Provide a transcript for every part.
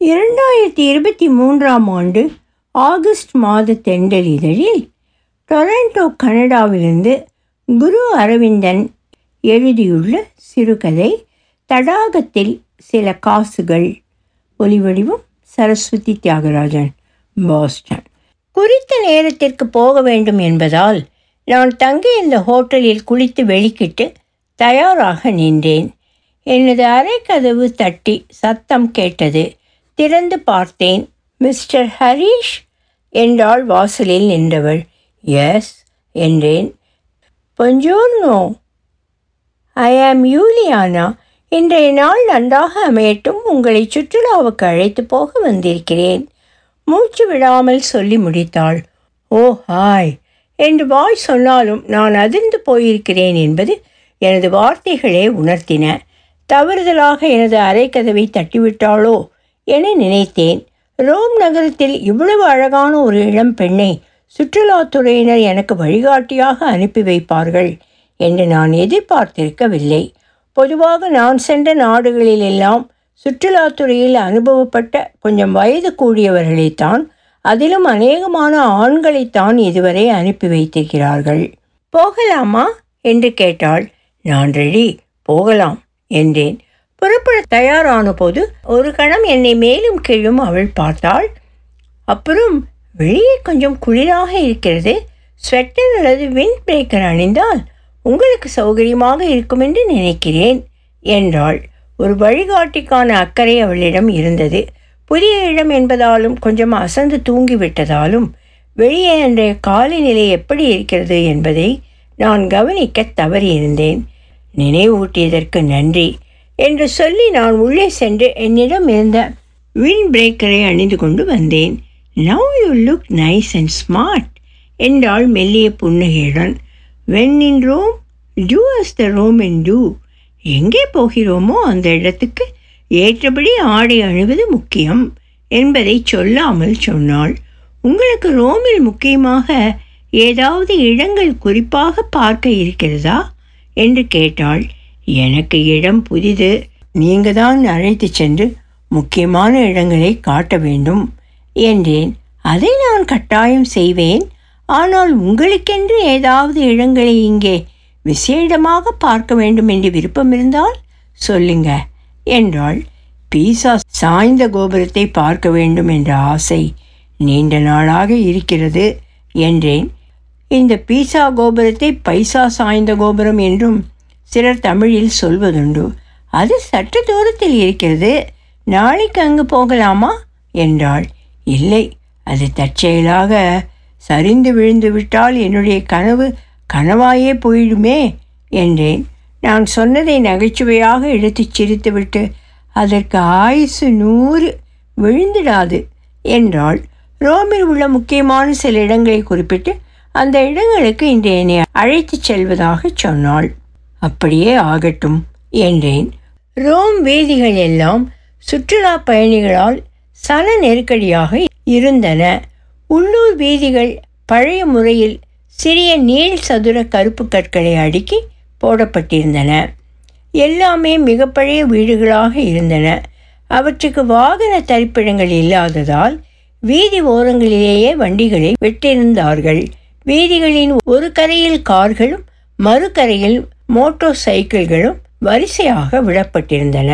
இரண்டாயிரத்தி இருபத்தி மூன்றாம் ஆண்டு ஆகஸ்ட் மாத தெண்டல் இதழில் டொரண்டோ கனடாவிலிருந்து குரு அரவிந்தன் எழுதியுள்ள சிறுகதை தடாகத்தில் சில காசுகள் ஒலிவடிவம் சரஸ்வதி தியாகராஜன் பாஸ்டன் குறித்த நேரத்திற்கு போக வேண்டும் என்பதால் நான் தங்கியிருந்த ஹோட்டலில் குளித்து வெளிக்கிட்டு தயாராக நின்றேன் எனது அறைக்கதவு தட்டி சத்தம் கேட்டது திறந்து பார்த்தேன் மிஸ்டர் ஹரீஷ் என்றாள் வாசலில் நின்றவள் எஸ் என்றேன் பொஞ்சோர்னோ ஐ ஆம் யூலியானா இன்றைய நாள் நன்றாக அமையட்டும் உங்களை சுற்றுலாவுக்கு அழைத்து போக வந்திருக்கிறேன் மூச்சு விடாமல் சொல்லி முடித்தாள் ஓ ஹாய் என்று வாய் சொன்னாலும் நான் அதிர்ந்து போயிருக்கிறேன் என்பது எனது வார்த்தைகளே உணர்த்தின தவறுதலாக எனது அரைக்கதவை தட்டிவிட்டாளோ என நினைத்தேன் ரோம் நகரத்தில் இவ்வளவு அழகான ஒரு இளம் பெண்ணை சுற்றுலாத்துறையினர் எனக்கு வழிகாட்டியாக அனுப்பி வைப்பார்கள் என்று நான் எதிர்பார்த்திருக்கவில்லை பொதுவாக நான் சென்ற நாடுகளிலெல்லாம் சுற்றுலாத்துறையில் அனுபவப்பட்ட கொஞ்சம் வயது கூடியவர்களைத்தான் அதிலும் அநேகமான ஆண்களைத்தான் இதுவரை அனுப்பி வைத்திருக்கிறார்கள் போகலாமா என்று கேட்டாள் நான் ரெடி போகலாம் என்றேன் புறப்பட தயாரான போது ஒரு கணம் என்னை மேலும் கீழும் அவள் பார்த்தாள் அப்புறம் வெளியே கொஞ்சம் குளிராக இருக்கிறது ஸ்வெட்டர் அல்லது விண்ட் பிரேக்கர் அணிந்தால் உங்களுக்கு சௌகரியமாக இருக்கும் என்று நினைக்கிறேன் என்றாள் ஒரு வழிகாட்டிக்கான அக்கறை அவளிடம் இருந்தது புதிய இடம் என்பதாலும் கொஞ்சம் அசந்து தூங்கிவிட்டதாலும் வெளியே அன்றைய காலநிலை எப்படி இருக்கிறது என்பதை நான் கவனிக்க தவறியிருந்தேன் நினைவூட்டியதற்கு நன்றி என்று சொல்லி நான் உள்ளே சென்று என்னிடம் இருந்த விண்ட் பிரேக்கரை அணிந்து கொண்டு வந்தேன் now you look nice and smart என்றாள் மெல்லிய புன்னகையுடன் when in Rome do as the Rome and do எங்கே போகிறோமோ அந்த இடத்துக்கு ஏற்றபடி ஆடை அணிவது முக்கியம் என்பதை சொல்லாமல் சொன்னாள் உங்களுக்கு ரோமில் முக்கியமாக ஏதாவது இடங்கள் குறிப்பாக பார்க்க இருக்கிறதா என்று கேட்டாள் எனக்கு இடம் புதிது நீங்க தான் அழைத்து சென்று முக்கியமான இடங்களை காட்ட வேண்டும் என்றேன் அதை நான் கட்டாயம் செய்வேன் ஆனால் உங்களுக்கென்று ஏதாவது இடங்களை இங்கே விசேடமாக பார்க்க வேண்டும் என்று விருப்பம் இருந்தால் சொல்லுங்க என்றாள் பீசா சாய்ந்த கோபுரத்தை பார்க்க வேண்டும் என்ற ஆசை நீண்ட நாளாக இருக்கிறது என்றேன் இந்த பீசா கோபுரத்தை பைசா சாய்ந்த கோபுரம் என்றும் சிலர் தமிழில் சொல்வதுண்டு அது சற்று தூரத்தில் இருக்கிறது நாளைக்கு அங்கு போகலாமா என்றாள் இல்லை அது தற்செயலாக சரிந்து விழுந்து விட்டால் என்னுடைய கனவு கனவாயே போயிடுமே என்றேன் நான் சொன்னதை நகைச்சுவையாக எடுத்துச் சிரித்துவிட்டு அதற்கு ஆயுசு நூறு விழுந்திடாது என்றாள் ரோமில் உள்ள முக்கியமான சில இடங்களை குறிப்பிட்டு அந்த இடங்களுக்கு இன்று என்னை அழைத்துச் செல்வதாக சொன்னாள் அப்படியே ஆகட்டும் என்றேன் ரோம் வீதிகள் எல்லாம் சுற்றுலா பயணிகளால் சன நெருக்கடியாக இருந்தன உள்ளூர் வீதிகள் பழைய முறையில் சிறிய நீள் சதுர கருப்பு கற்களை அடுக்கி போடப்பட்டிருந்தன எல்லாமே மிக பழைய வீடுகளாக இருந்தன அவற்றுக்கு வாகன தரிப்பிடங்கள் இல்லாததால் வீதி ஓரங்களிலேயே வண்டிகளை விட்டிருந்தார்கள் வீதிகளின் ஒரு கரையில் கார்களும் மறுகரையில் மோட்டார் சைக்கிள்களும் வரிசையாக விடப்பட்டிருந்தன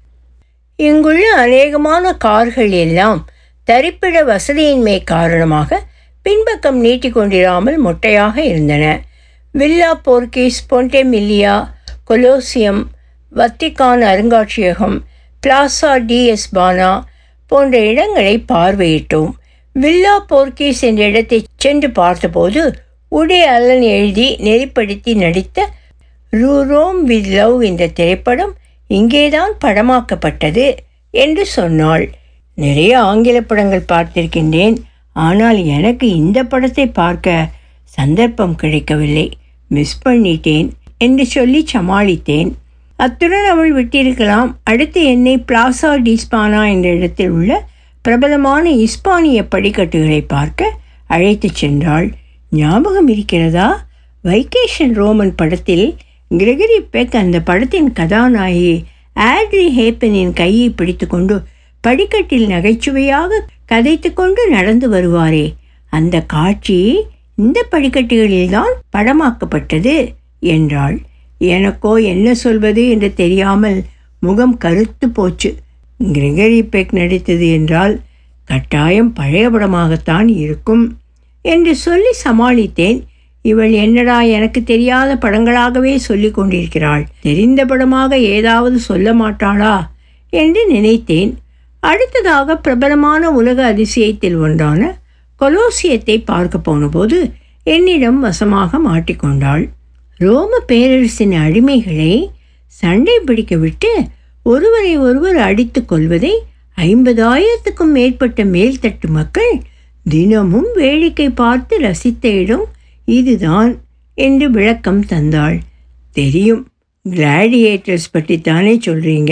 இங்குள்ள அநேகமான கார்கள் எல்லாம் தரிப்பிட வசதியின்மை காரணமாக பின்பக்கம் நீட்டிக்கொண்டிராமல் மொட்டையாக இருந்தன வில்லா போர்கீஸ் பொன்டெமில்லியா கொலோசியம் வத்திக்கான் அருங்காட்சியகம் பிளாசா டிஎஸ் பானா போன்ற இடங்களை பார்வையிட்டோம் வில்லா போர்கீஸ் என்ற இடத்தை சென்று பார்த்தபோது உடே அல்லன் எழுதி நெறிப்படுத்தி நடித்த ரூரோம் வித் லவ் என்ற திரைப்படம் இங்கேதான் படமாக்கப்பட்டது என்று சொன்னாள் நிறைய ஆங்கில படங்கள் பார்த்திருக்கின்றேன் ஆனால் எனக்கு இந்த படத்தை பார்க்க சந்தர்ப்பம் கிடைக்கவில்லை மிஸ் பண்ணிட்டேன் என்று சொல்லி சமாளித்தேன் அத்துடன் அவள் விட்டிருக்கலாம் அடுத்து என்னை பிளாசா டிஸ்பானா என்ற இடத்தில் உள்ள பிரபலமான இஸ்பானிய படிக்கட்டுகளை பார்க்க அழைத்துச் சென்றாள் ஞாபகம் இருக்கிறதா வைக்கேஷன் ரோமன் படத்தில் கிரெகரி பெக் அந்த படத்தின் கதாநாயகி ஆட்ரி ஹேப்பனின் கையை பிடித்துக்கொண்டு படிக்கட்டில் நகைச்சுவையாக கதைத்து கொண்டு நடந்து வருவாரே அந்த காட்சி இந்த படிக்கட்டுகளில்தான் படமாக்கப்பட்டது என்றாள் எனக்கோ என்ன சொல்வது என்று தெரியாமல் முகம் கருத்து போச்சு கிரெகரி பெக் நடித்தது என்றால் கட்டாயம் பழைய படமாகத்தான் இருக்கும் என்று சொல்லி சமாளித்தேன் இவள் என்னடா எனக்கு தெரியாத படங்களாகவே சொல்லி கொண்டிருக்கிறாள் தெரிந்த படமாக ஏதாவது சொல்ல மாட்டாளா என்று நினைத்தேன் அடுத்ததாக பிரபலமான உலக அதிசயத்தில் ஒன்றான கொலோசியத்தை பார்க்க போனபோது என்னிடம் வசமாக மாட்டிக்கொண்டாள் ரோம பேரரசின் அடிமைகளை சண்டை பிடிக்க விட்டு ஒருவரை ஒருவர் அடித்து கொள்வதை ஐம்பதாயிரத்துக்கும் மேற்பட்ட மேல்தட்டு மக்கள் தினமும் வேடிக்கை பார்த்து ரசித்த இடம் இதுதான் என்று விளக்கம் தந்தாள் தெரியும் கிளாடியேட்டர்ஸ் பற்றித்தானே சொல்கிறீங்க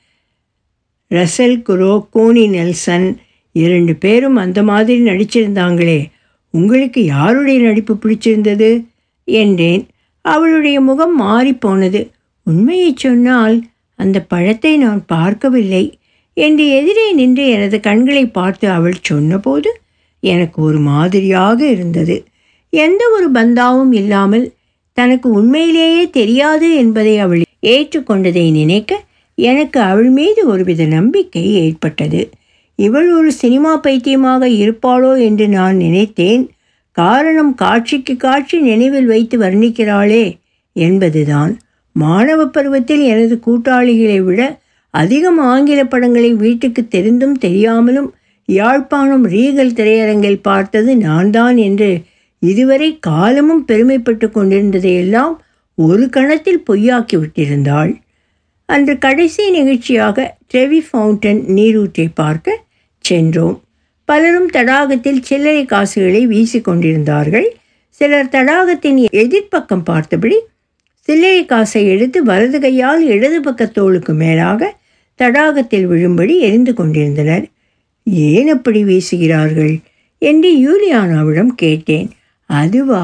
ரசல் குரோ கோனி நெல்சன் இரண்டு பேரும் அந்த மாதிரி நடிச்சிருந்தாங்களே உங்களுக்கு யாருடைய நடிப்பு பிடிச்சிருந்தது என்றேன் அவளுடைய முகம் மாறிப்போனது உண்மையை சொன்னால் அந்த பழத்தை நான் பார்க்கவில்லை என்று எதிரே நின்று எனது கண்களை பார்த்து அவள் சொன்னபோது எனக்கு ஒரு மாதிரியாக இருந்தது எந்த ஒரு பந்தாவும் இல்லாமல் தனக்கு உண்மையிலேயே தெரியாது என்பதை அவள் ஏற்றுக்கொண்டதை நினைக்க எனக்கு அவள் மீது ஒருவித நம்பிக்கை ஏற்பட்டது இவள் ஒரு சினிமா பைத்தியமாக இருப்பாளோ என்று நான் நினைத்தேன் காரணம் காட்சிக்கு காட்சி நினைவில் வைத்து வர்ணிக்கிறாளே என்பதுதான் மாணவ பருவத்தில் எனது கூட்டாளிகளை விட அதிகம் ஆங்கில படங்களை வீட்டுக்கு தெரிந்தும் தெரியாமலும் யாழ்ப்பாணம் ரீகல் திரையரங்கில் பார்த்தது நான் தான் என்று இதுவரை காலமும் பெருமைப்பட்டு கொண்டிருந்ததையெல்லாம் ஒரு கணத்தில் பொய்யாக்கி விட்டிருந்தாள் அன்று கடைசி நிகழ்ச்சியாக ட்ரெவி ஃபவுண்டன் நீரூற்றை பார்க்க சென்றோம் பலரும் தடாகத்தில் சில்லறை காசுகளை வீசி கொண்டிருந்தார்கள் சிலர் தடாகத்தின் எதிர்ப்பக்கம் பார்த்தபடி சில்லறை காசை எடுத்து வலது கையால் இடது பக்க தோளுக்கு மேலாக தடாகத்தில் விழும்படி எரிந்து கொண்டிருந்தனர் ஏன் அப்படி வீசுகிறார்கள் என்று யூலியானாவிடம் கேட்டேன் அதுவா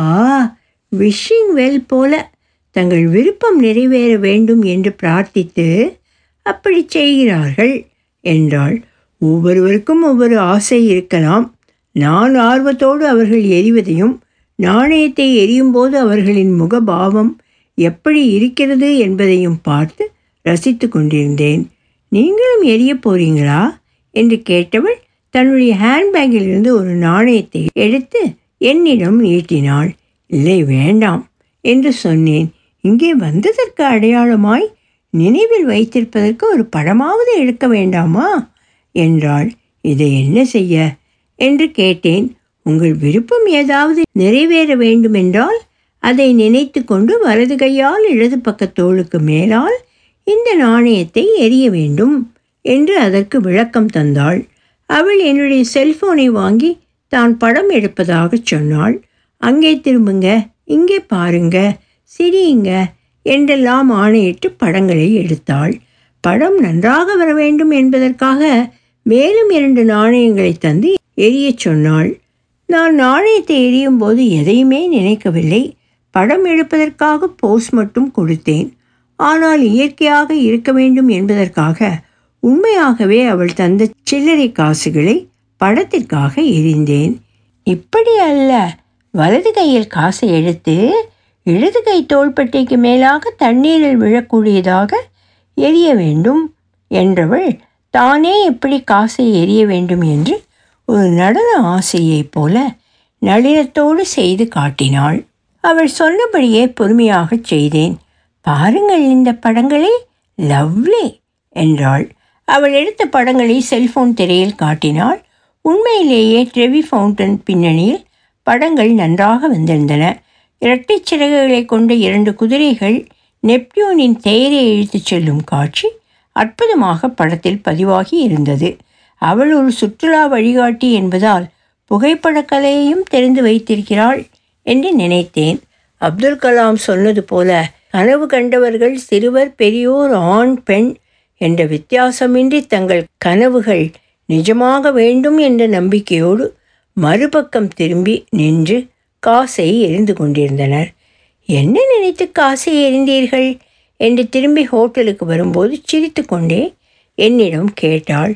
விஷிங் வெல் போல தங்கள் விருப்பம் நிறைவேற வேண்டும் என்று பிரார்த்தித்து அப்படி செய்கிறார்கள் என்றாள் ஒவ்வொருவருக்கும் ஒவ்வொரு ஆசை இருக்கலாம் நான் ஆர்வத்தோடு அவர்கள் எரிவதையும் நாணயத்தை எரியும் போது அவர்களின் முகபாவம் எப்படி இருக்கிறது என்பதையும் பார்த்து ரசித்து கொண்டிருந்தேன் நீங்களும் எரிய போறீங்களா என்று கேட்டவள் தன்னுடைய ஹேண்ட்பேக்கில் இருந்து ஒரு நாணயத்தை எடுத்து என்னிடம் நீட்டினாள் இல்லை வேண்டாம் என்று சொன்னேன் இங்கே வந்ததற்கு அடையாளமாய் நினைவில் வைத்திருப்பதற்கு ஒரு படமாவது எடுக்க வேண்டாமா என்றாள் இதை என்ன செய்ய என்று கேட்டேன் உங்கள் விருப்பம் ஏதாவது நிறைவேற வேண்டுமென்றால் அதை நினைத்து கொண்டு வலது கையால் இடது பக்க தோளுக்கு மேலால் இந்த நாணயத்தை எரிய வேண்டும் என்று அதற்கு விளக்கம் தந்தாள் அவள் என்னுடைய செல்போனை வாங்கி தான் படம் எடுப்பதாக சொன்னாள் அங்கே திரும்புங்க இங்கே பாருங்க சிரியுங்க என்றெல்லாம் ஆணையிட்டு படங்களை எடுத்தாள் படம் நன்றாக வர வேண்டும் என்பதற்காக மேலும் இரண்டு நாணயங்களை தந்து எரியச் சொன்னாள் நான் நாணயத்தை எரியும் போது எதையுமே நினைக்கவில்லை படம் எடுப்பதற்காக போஸ் மட்டும் கொடுத்தேன் ஆனால் இயற்கையாக இருக்க வேண்டும் என்பதற்காக உண்மையாகவே அவள் தந்த சில்லறை காசுகளை படத்திற்காக எரிந்தேன் இப்படி அல்ல வலது கையில் காசை எடுத்து இடது கை தோள்பட்டைக்கு மேலாக தண்ணீரில் விழக்கூடியதாக எரிய வேண்டும் என்றவள் தானே எப்படி காசை எரிய வேண்டும் என்று ஒரு நடன ஆசையைப் போல நளினத்தோடு செய்து காட்டினாள் அவள் சொன்னபடியே பொறுமையாகச் செய்தேன் பாருங்கள் இந்த படங்களை லவ்லி என்றாள் அவள் எடுத்த படங்களை செல்போன் திரையில் காட்டினாள் உண்மையிலேயே ட்ரெவி ஃபவுண்டன் பின்னணியில் படங்கள் நன்றாக வந்திருந்தன இரட்டை சிறகுகளை கொண்ட இரண்டு குதிரைகள் நெப்டியூனின் தேரை இழுத்துச் செல்லும் காட்சி அற்புதமாக படத்தில் பதிவாகி இருந்தது அவள் ஒரு சுற்றுலா வழிகாட்டி என்பதால் புகைப்படக் கலையையும் தெரிந்து வைத்திருக்கிறாள் என்று நினைத்தேன் அப்துல் கலாம் சொன்னது போல கனவு கண்டவர்கள் சிறுவர் பெரியோர் ஆண் பெண் என்ற வித்தியாசமின்றி தங்கள் கனவுகள் நிஜமாக வேண்டும் என்ற நம்பிக்கையோடு மறுபக்கம் திரும்பி நின்று காசை எரிந்து கொண்டிருந்தனர் என்ன நினைத்து காசை எரிந்தீர்கள் என்று திரும்பி ஹோட்டலுக்கு வரும்போது சிரித்து கொண்டே என்னிடம் கேட்டாள்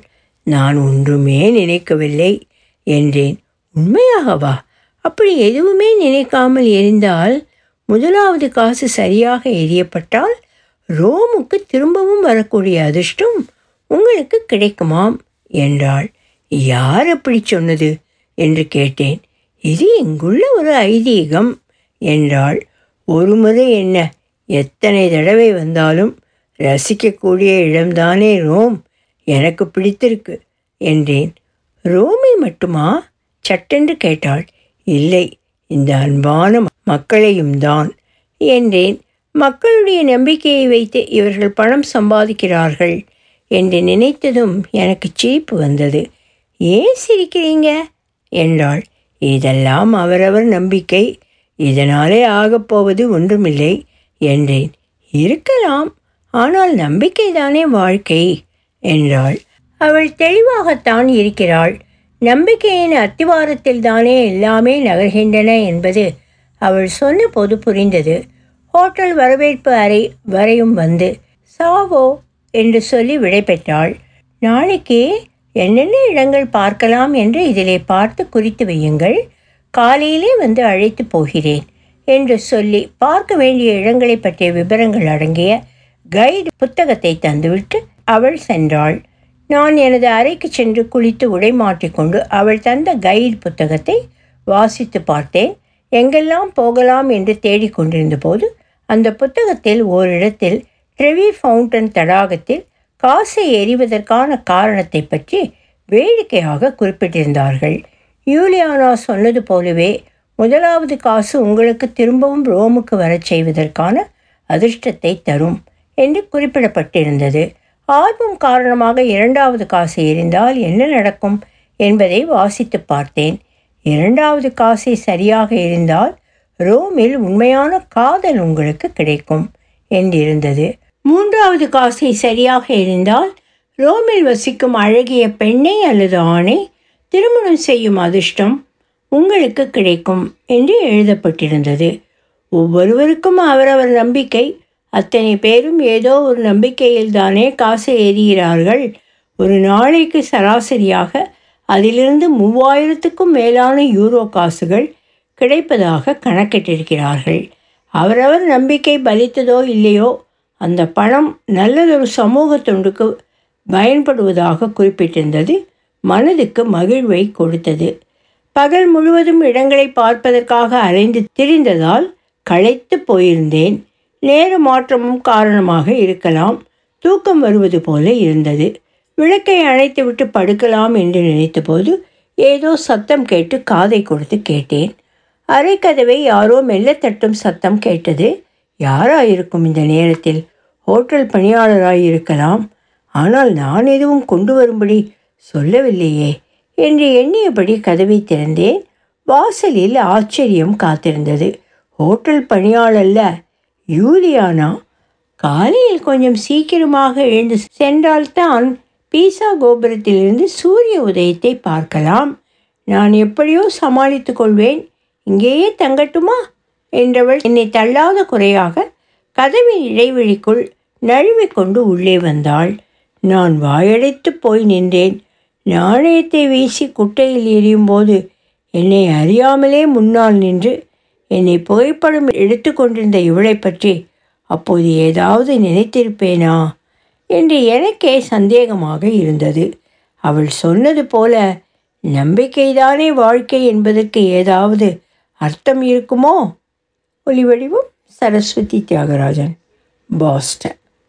நான் ஒன்றுமே நினைக்கவில்லை என்றேன் உண்மையாகவா அப்படி எதுவுமே நினைக்காமல் எரிந்தால் முதலாவது காசு சரியாக எரியப்பட்டால் ரோமுக்கு திரும்பவும் வரக்கூடிய அதிர்ஷ்டம் உங்களுக்கு கிடைக்குமாம் என்றாள் யார் அப்படி சொன்னது என்று கேட்டேன் இது இங்குள்ள ஒரு ஐதீகம் என்றாள் ஒரு முறை என்ன எத்தனை தடவை வந்தாலும் ரசிக்கக்கூடிய இடம்தானே ரோம் எனக்கு பிடித்திருக்கு என்றேன் ரோமை மட்டுமா சட்டென்று கேட்டாள் இல்லை இந்த அன்பான மக்களையும் தான் என்றேன் மக்களுடைய நம்பிக்கையை வைத்து இவர்கள் பணம் சம்பாதிக்கிறார்கள் என்று நினைத்ததும் எனக்கு சிரிப்பு வந்தது ஏன் சிரிக்கிறீங்க என்றாள் இதெல்லாம் அவரவர் நம்பிக்கை இதனாலே ஆகப்போவது ஒன்றுமில்லை என்றேன் இருக்கலாம் ஆனால் நம்பிக்கைதானே வாழ்க்கை என்றாள் அவள் தெளிவாகத்தான் இருக்கிறாள் நம்பிக்கையின் அத்திவாரத்தில் தானே எல்லாமே நகர்கின்றன என்பது அவள் சொன்ன போது புரிந்தது ஹோட்டல் வரவேற்பு அறை வரையும் வந்து சாவோ என்று சொல்லி விடைபெற்றாள் நாளைக்கு என்னென்ன இடங்கள் பார்க்கலாம் என்று இதிலே பார்த்து குறித்து வையுங்கள் காலையிலே வந்து அழைத்து போகிறேன் என்று சொல்லி பார்க்க வேண்டிய இடங்களை பற்றிய விவரங்கள் அடங்கிய கைடு புத்தகத்தை தந்துவிட்டு அவள் சென்றாள் நான் எனது அறைக்கு சென்று குளித்து உடை மாற்றிக்கொண்டு அவள் தந்த கைடு புத்தகத்தை வாசித்து பார்த்தேன் எங்கெல்லாம் போகலாம் என்று தேடிக்கொண்டிருந்த போது அந்த புத்தகத்தில் ஓரிடத்தில் ட்ரெவி ஃபவுண்டன் தடாகத்தில் காசை எறிவதற்கான காரணத்தை பற்றி வேடிக்கையாக குறிப்பிட்டிருந்தார்கள் யூலியானா சொன்னது போலவே முதலாவது காசு உங்களுக்கு திரும்பவும் ரோமுக்கு வரச் செய்வதற்கான அதிர்ஷ்டத்தை தரும் என்று குறிப்பிடப்பட்டிருந்தது ஆர்வம் காரணமாக இரண்டாவது காசு எரிந்தால் என்ன நடக்கும் என்பதை வாசித்து பார்த்தேன் இரண்டாவது காசை சரியாக எரிந்தால் ரோமில் உண்மையான காதல் உங்களுக்கு கிடைக்கும் என்றிருந்தது மூன்றாவது காசை சரியாக எரிந்தால் ரோமில் வசிக்கும் அழகிய பெண்ணை அல்லது ஆணை திருமணம் செய்யும் அதிர்ஷ்டம் உங்களுக்கு கிடைக்கும் என்று எழுதப்பட்டிருந்தது ஒவ்வொருவருக்கும் அவரவர் நம்பிக்கை அத்தனை பேரும் ஏதோ ஒரு நம்பிக்கையில் தானே காசை எறிகிறார்கள் ஒரு நாளைக்கு சராசரியாக அதிலிருந்து மூவாயிரத்துக்கும் மேலான யூரோ காசுகள் கிடைப்பதாக கணக்கிட்டிருக்கிறார்கள் அவரவர் நம்பிக்கை பலித்ததோ இல்லையோ அந்த பணம் நல்லதொரு சமூக தொண்டுக்கு பயன்படுவதாக குறிப்பிட்டிருந்தது மனதுக்கு மகிழ்வை கொடுத்தது பகல் முழுவதும் இடங்களை பார்ப்பதற்காக அலைந்து திரிந்ததால் களைத்து போயிருந்தேன் நேர மாற்றமும் காரணமாக இருக்கலாம் தூக்கம் வருவது போல இருந்தது விளக்கை அணைத்துவிட்டு படுக்கலாம் என்று நினைத்தபோது ஏதோ சத்தம் கேட்டு காதை கொடுத்து கேட்டேன் அரைக்கதவை யாரோ மெல்ல தட்டும் சத்தம் கேட்டது யாராயிருக்கும் இந்த நேரத்தில் ஹோட்டல் பணியாளராயிருக்கலாம் ஆனால் நான் எதுவும் கொண்டு வரும்படி சொல்லவில்லையே என்று எண்ணியபடி கதவை திறந்தேன் வாசலில் ஆச்சரியம் காத்திருந்தது ஹோட்டல் பணியாளல்ல யூலியானா காலையில் கொஞ்சம் சீக்கிரமாக எழுந்து சென்றால்தான் பீசா கோபுரத்திலிருந்து சூரிய உதயத்தை பார்க்கலாம் நான் எப்படியோ சமாளித்து கொள்வேன் இங்கேயே தங்கட்டுமா என்றவள் என்னை தள்ளாத குறையாக கதவின் இடைவெளிக்குள் நழுவிக்கொண்டு உள்ளே வந்தாள் நான் வாயடைத்து போய் நின்றேன் நாணயத்தை வீசி குட்டையில் எரியும்போது என்னை அறியாமலே முன்னால் நின்று என்னை புகைப்படம் எடுத்து கொண்டிருந்த இவளை பற்றி அப்போது ஏதாவது நினைத்திருப்பேனா என்று எனக்கே சந்தேகமாக இருந்தது அவள் சொன்னது போல நம்பிக்கைதானே வாழ்க்கை என்பதற்கு ஏதாவது அர்த்தம் இருக்குமோ ஒலிவடிவம் சரஸ்வதி தியாகராஜன் பாஸ்டன்